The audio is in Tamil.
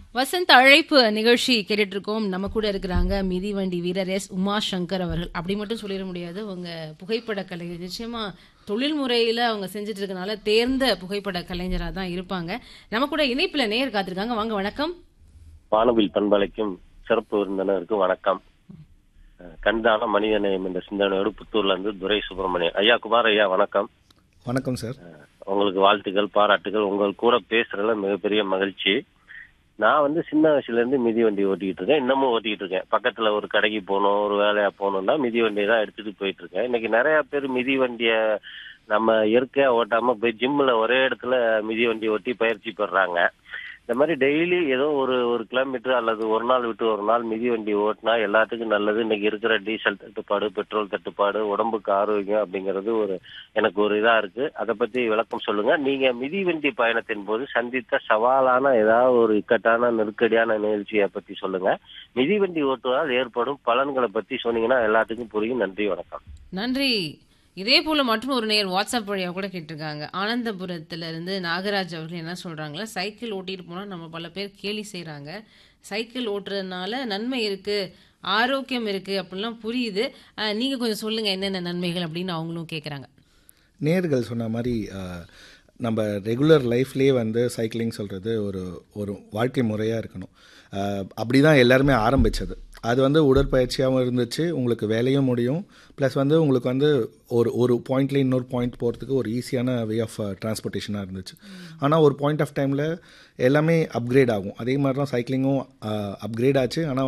வசந்த் அழைப்பு நிகழ்ச்சி கேட்டுட்டு இருக்கோம் நம்ம கூட இருக்கிறாங்க மிதிவண்டி வீரர் எஸ் உமா சங்கர் அவர்கள் அப்படி மட்டும் சொல்லிட முடியாது உங்க புகைப்பட கலைஞர் நிச்சயமா தொழில் முறையில அவங்க செஞ்சுட்டு இருக்கனால தேர்ந்த புகைப்பட கலைஞரா தான் இருப்பாங்க நம்ம கூட இணைப்புல நேர் காத்திருக்காங்க வாங்க வணக்கம் வானவில் பண்பலைக்கும் சிறப்பு விருந்தினருக்கு வணக்கம் அஹ் கண்தான மனிதநேயம் என்ற சிந்தனையோடு புத்தூர்ல இருந்து துரை சுப்பிரமணியன் ஐயா குமார் ஐயா வணக்கம் வணக்கம் சார் அஹ் உங்களுக்கு வாழ்த்துக்கள் பாராட்டுகள் உங்கள் கூட பேசுறதுல மிகப்பெரிய மகிழ்ச்சி நான் வந்து சின்ன வயசுல இருந்து மிதி வண்டி ஓட்டிக்கிட்டு இருக்கேன் இன்னமும் ஓட்டிக்கிட்டு இருக்கேன் பக்கத்துல ஒரு கடைக்கு போகணும் ஒரு வேலையா போகணும்னா மிதி வண்டியை தான் எடுத்துட்டு போயிட்டு இருக்கேன் இன்னைக்கு நிறைய பேர் மிதி வண்டிய நம்ம இயற்கையா ஓட்டாம போய் ஜிம்ல ஒரே இடத்துல மிதி வண்டி ஓட்டி பயிற்சி பெறாங்க இந்த மாதிரி டெய்லி ஏதோ ஒரு ஒரு கிலோமீட்டர் அல்லது ஒரு நாள் விட்டு ஒரு நாள் மிதி வண்டி ஓட்டினா எல்லாத்துக்கும் நல்லது இன்னைக்கு இருக்கிற டீசல் தட்டுப்பாடு பெட்ரோல் தட்டுப்பாடு உடம்புக்கு ஆரோக்கியம் அப்படிங்கிறது ஒரு எனக்கு ஒரு இதா இருக்கு அதை பத்தி விளக்கம் சொல்லுங்க நீங்க மிதிவண்டி பயணத்தின் போது சந்தித்த சவாலான ஏதாவது ஒரு இக்கட்டான நெருக்கடியான நிகழ்ச்சியை பத்தி சொல்லுங்க மிதிவண்டி ஓட்டுவதால் ஏற்படும் பலன்களை பத்தி சொன்னீங்கன்னா எல்லாத்துக்கும் புரியும் நன்றி வணக்கம் நன்றி இதே போல மற்றும் ஒரு நேர் வாட்ஸ்அப் வழியா கூட கேட்டிருக்காங்க ஆனந்தபுரத்துல இருந்து நாகராஜ் அவர்கள் என்ன சொல்றாங்களா சைக்கிள் ஓட்டிட்டு போனா நம்ம பல பேர் கேலி செய்றாங்க சைக்கிள் ஓட்டுறதுனால நன்மை இருக்கு ஆரோக்கியம் இருக்கு அப்படிலாம் புரியுது அஹ், நீங்க கொஞ்சம் சொல்லுங்க என்னென்ன நன்மைகள் அப்படின்னு அவங்களும் கேக்குறாங்க நேர்கள் சொன்ன மாதிரி அஹ், நம்ம ரெகுலர் லைஃப்லேயே வந்து சைக்கிளிங் சொல்கிறது ஒரு ஒரு வாழ்க்கை முறையாக இருக்கணும் அப்படி தான் எல்லாருமே ஆரம்பித்தது அது வந்து உடற்பயிற்சியாகவும் இருந்துச்சு உங்களுக்கு வேலையும் முடியும் ப்ளஸ் வந்து உங்களுக்கு வந்து ஒரு ஒரு பாயிண்ட்ல இன்னொரு பாயிண்ட் போகிறதுக்கு ஒரு ஈஸியான வே ஆஃப் டிரான்ஸ்போர்ட்டேஷனாக இருந்துச்சு ஆனால் ஒரு பாயிண்ட் ஆஃப் டைமில் எல்லாமே அப்கிரேட் ஆகும் அதே மாதிரி தான் சைக்கிளிங்கும் அப்கிரேட் ஆச்சு ஆனால்